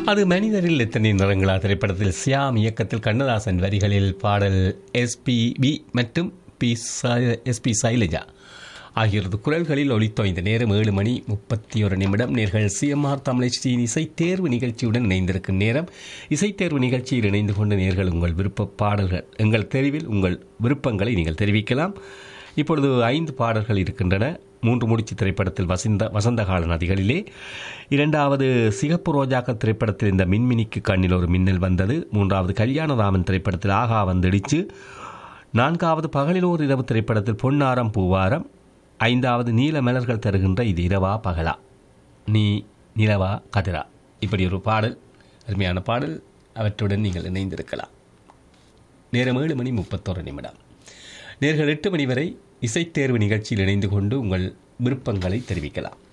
அது மனிதரில் எத்தனை நிறங்களா திரைப்படத்தில் சியாம் இயக்கத்தில் கண்ணதாசன் வரிகளில் பாடல் எஸ்பிபி மற்றும் பி எஸ்பி சைலஜா ஆகியோரது குரல்களில் ஒலித்தோ இந்த நேரம் ஏழு மணி முப்பத்தி ஒரு நிமிடம் நேர்கள் சிஎம்ஆர் தமிழச்சியின் இசை தேர்வு நிகழ்ச்சியுடன் இணைந்திருக்கும் நேரம் இசை தேர்வு நிகழ்ச்சியில் இணைந்து கொண்டு நேர்கள் உங்கள் விருப்ப பாடல்கள் எங்கள் தெரிவில் உங்கள் விருப்பங்களை நீங்கள் தெரிவிக்கலாம் இப்பொழுது ஐந்து பாடல்கள் இருக்கின்றன மூன்று முடிச்சு திரைப்படத்தில் வசந்த வசந்தகால நதிகளிலே இரண்டாவது சிகப்பு ரோஜாக்க திரைப்படத்தில் இந்த மின்மினிக்கு கண்ணில் ஒரு மின்னல் வந்தது மூன்றாவது கல்யாணராமன் திரைப்படத்தில் ஆகா வந்திடிச்சு நான்காவது பகலில் ஒரு இரவு திரைப்படத்தில் பொன்னாரம் பூவாரம் ஐந்தாவது நீல மலர்கள் தருகின்ற இது இரவா பகலா நீ நிலவா கதிரா இப்படி ஒரு பாடல் அருமையான பாடல் அவற்றுடன் நீங்கள் இணைந்திருக்கலாம் நேரம் ஏழு மணி முப்பத்தோரு நிமிடம் நேர்கள் எட்டு மணி வரை இசைத்தேர்வு நிகழ்ச்சியில் இணைந்து கொண்டு உங்கள் விருப்பங்களை தெரிவிக்கலாம்